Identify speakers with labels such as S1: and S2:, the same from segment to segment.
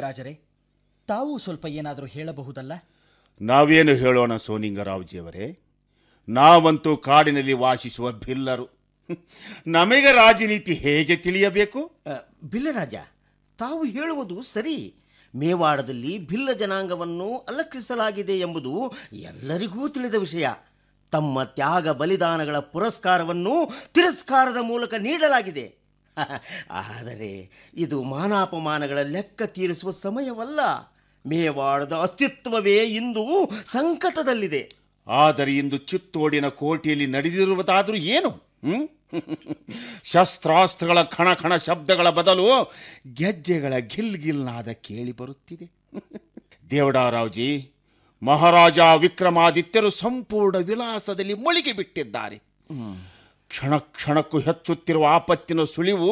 S1: ಮಹಾರಾಜರೇ ತಾವು ಸ್ವಲ್ಪ ಏನಾದರೂ ಹೇಳಬಹುದಲ್ಲ
S2: ನಾವೇನು ಹೇಳೋಣ ಸೋನಿಂಗರಾವ್ಜಿಯವರೇ ನಾವಂತೂ ಕಾಡಿನಲ್ಲಿ ವಾಸಿಸುವ ಭಿಲ್ಲರು ನಮಗೆ ರಾಜನೀತಿ ಹೇಗೆ ತಿಳಿಯಬೇಕು
S3: ಅ, ಬಿಲ್ಲರಾಜ ತಾವು ಹೇಳುವುದು ಸರಿ ಮೇವಾಡದಲ್ಲಿ ಭಿಲ್ಲ ಜನಾಂಗವನ್ನು ಅಲಕ್ಷಿಸಲಾಗಿದೆ ಎಂಬುದು ಎಲ್ಲರಿಗೂ ತಿಳಿದ ವಿಷಯ ತಮ್ಮ ತ್ಯಾಗ ಬಲಿದಾನಗಳ ಪುರಸ್ಕಾರವನ್ನು ತಿರಸ್ಕಾರದ ಮೂಲಕ ನೀಡಲಾಗಿದೆ ಆದರೆ ಇದು ಮಾನಾಪಮಾನಗಳ ಲೆಕ್ಕ ತೀರಿಸುವ ಸಮಯವಲ್ಲ ಮೇವಾಡದ ಅಸ್ತಿತ್ವವೇ ಇಂದು ಸಂಕಟದಲ್ಲಿದೆ
S2: ಆದರೆ ಇಂದು ಚಿತ್ತೋಡಿನ ಕೋಟೆಯಲ್ಲಿ ನಡೆದಿರುವುದಾದರೂ ಏನು ಹ್ಮ್? ಶಸ್ತ್ರಾಸ್ತ್ರಗಳ ಖಣ ಖಣ ಶಬ್ದಗಳ ಬದಲು ಗೆಜ್ಜೆಗಳ ಗಿಲ್ ಗಿಲ್ನಾದ ಕೇಳಿ ಬರುತ್ತಿದೆ ದೇವಡಾರಾವ್ಜಿ ಮಹಾರಾಜ ವಿಕ್ರಮಾದಿತ್ಯರು ಸಂಪೂರ್ಣ ವಿಲಾಸದಲ್ಲಿ ಮುಳುಗಿ ಬಿಟ್ಟಿದ್ದಾರೆ ಕ್ಷಣ ಕ್ಷಣಕ್ಕೂ ಹೆಚ್ಚುತ್ತಿರುವ ಆಪತ್ತಿನ ಸುಳಿವು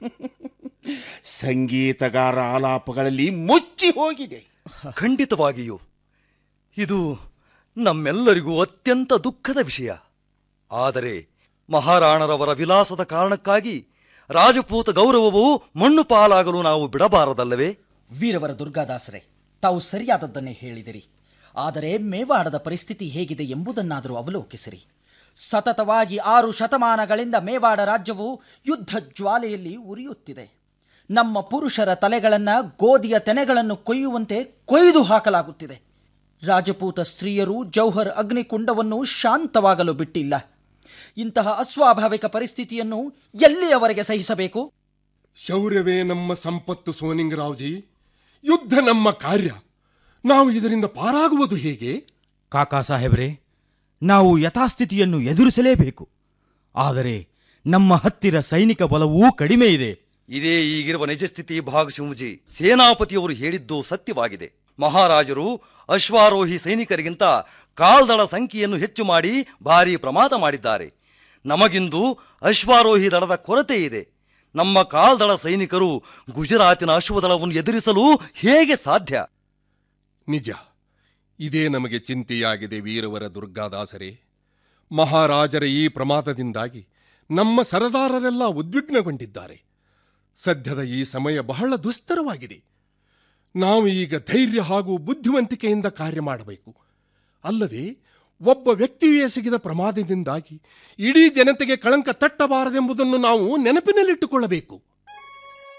S2: ಸಂಗೀತಗಾರ ಆಲಾಪಗಳಲ್ಲಿ ಮುಚ್ಚಿ ಹೋಗಿದೆ
S4: ಖಂಡಿತವಾಗಿಯೂ ಇದು ನಮ್ಮೆಲ್ಲರಿಗೂ ಅತ್ಯಂತ ದುಃಖದ ವಿಷಯ ಆದರೆ ಮಹಾರಾಣರವರ ವಿಲಾಸದ ಕಾರಣಕ್ಕಾಗಿ ರಾಜಪೂತ ಗೌರವವು ಮಣ್ಣು ಪಾಲಾಗಲು ನಾವು ಬಿಡಬಾರದಲ್ಲವೇ
S1: ವೀರವರ ದುರ್ಗಾದಾಸರೇ ತಾವು ಸರಿಯಾದದ್ದನ್ನೇ ಹೇಳಿದಿರಿ ಆದರೆ ಮೇವಾಡದ ಪರಿಸ್ಥಿತಿ ಹೇಗಿದೆ ಎಂಬುದನ್ನಾದರೂ ಅವಲೋಕಿಸಿರಿ ಸತತವಾಗಿ ಆರು ಶತಮಾನಗಳಿಂದ ಮೇವಾಡ ರಾಜ್ಯವು ಯುದ್ಧ ಜ್ವಾಲೆಯಲ್ಲಿ ಉರಿಯುತ್ತಿದೆ ನಮ್ಮ ಪುರುಷರ ತಲೆಗಳನ್ನು ಗೋಧಿಯ ತೆನೆಗಳನ್ನು ಕೊಯ್ಯುವಂತೆ ಕೊಯ್ದು ಹಾಕಲಾಗುತ್ತಿದೆ ರಾಜಪೂತ ಸ್ತ್ರೀಯರು ಜೌಹರ್ ಅಗ್ನಿಕುಂಡವನ್ನು ಶಾಂತವಾಗಲು ಬಿಟ್ಟಿಲ್ಲ ಇಂತಹ ಅಸ್ವಾಭಾವಿಕ ಪರಿಸ್ಥಿತಿಯನ್ನು ಎಲ್ಲಿಯವರೆಗೆ ಸಹಿಸಬೇಕು
S5: ಶೌರ್ಯವೇ ನಮ್ಮ ಸಂಪತ್ತು ಸೋನಿಂಗರಾವ್ಜಿ ಯುದ್ಧ ನಮ್ಮ ಕಾರ್ಯ ನಾವು ಇದರಿಂದ ಪಾರಾಗುವುದು ಹೇಗೆ
S6: ಕಾಕಾ ಸಾಹೇಬ್ರೆ ನಾವು ಯಥಾಸ್ಥಿತಿಯನ್ನು ಎದುರಿಸಲೇಬೇಕು ಆದರೆ ನಮ್ಮ ಹತ್ತಿರ ಸೈನಿಕ ಬಲವೂ ಕಡಿಮೆ ಇದೆ
S4: ಇದೇ ಈಗಿರುವ ನಿಜಸ್ಥಿತಿ ಭಾಗಶಿಂಜಿ ಸೇನಾಪತಿಯವರು ಹೇಳಿದ್ದು ಸತ್ಯವಾಗಿದೆ ಮಹಾರಾಜರು ಅಶ್ವಾರೋಹಿ ಸೈನಿಕರಿಗಿಂತ ಕಾಲ್ದಳ ಸಂಖ್ಯೆಯನ್ನು ಹೆಚ್ಚು ಮಾಡಿ ಭಾರೀ ಪ್ರಮಾದ ಮಾಡಿದ್ದಾರೆ ನಮಗಿಂದು ಅಶ್ವಾರೋಹಿ ದಳದ ಕೊರತೆ ಇದೆ ನಮ್ಮ ಕಾಲ್ದಳ ಸೈನಿಕರು ಗುಜರಾತಿನ ಅಶ್ವದಳವನ್ನು ಎದುರಿಸಲು ಹೇಗೆ ಸಾಧ್ಯ
S5: ನಿಜ ಇದೇ ನಮಗೆ ಚಿಂತೆಯಾಗಿದೆ ವೀರವರ ದುರ್ಗಾದಾಸರೇ ಮಹಾರಾಜರ ಈ ಪ್ರಮಾದದಿಂದಾಗಿ ನಮ್ಮ ಸರದಾರರೆಲ್ಲ ಉದ್ವಿಗ್ನಗೊಂಡಿದ್ದಾರೆ ಸದ್ಯದ ಈ ಸಮಯ ಬಹಳ ದುಸ್ತರವಾಗಿದೆ ನಾವು ಈಗ ಧೈರ್ಯ ಹಾಗೂ ಬುದ್ಧಿವಂತಿಕೆಯಿಂದ ಕಾರ್ಯ ಮಾಡಬೇಕು ಅಲ್ಲದೆ ಒಬ್ಬ ವ್ಯಕ್ತಿಯು ಎಸಗಿದ ಪ್ರಮಾದದಿಂದಾಗಿ ಇಡೀ ಜನತೆಗೆ ಕಳಂಕ ತಟ್ಟಬಾರದೆಂಬುದನ್ನು ನಾವು ನೆನಪಿನಲ್ಲಿಟ್ಟುಕೊಳ್ಳಬೇಕು